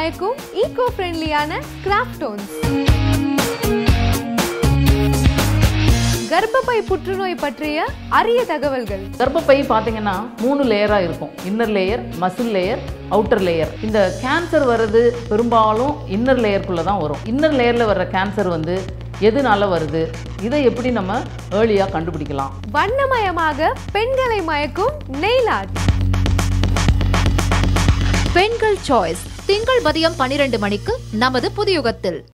மயக்கும் ஈகோ ஃப்ரெண்ட்லியான கிராஃப்டோன்ஸ் கர்ப்பப்பை புற்றுநோய் பற்றிய அரிய தகவல்கள் கர்ப்பப்பை பார்த்தீங்கன்னா மூணு லேயராக இருக்கும் inner layer muscle layer outer layer இந்த கேன்சர் வர்றது பெரும்பாலும் இன்னர் லேயருக்குள்ளே தான் வரும் இன்னர் லேயரில் வர்ற கேன்சர் வந்து எதனால வருது இதை எப்படி நம்ம ஏர்லியாக கண்டுபிடிக்கலாம் வண்ணமயமாக பெண்களை மயக்கும் நெயில் ஆர்ட் பெண்கள் சாய்ஸ் திங்கள் மதியம் பனிரெண்டு மணிக்கு நமது புதியுகத்தில்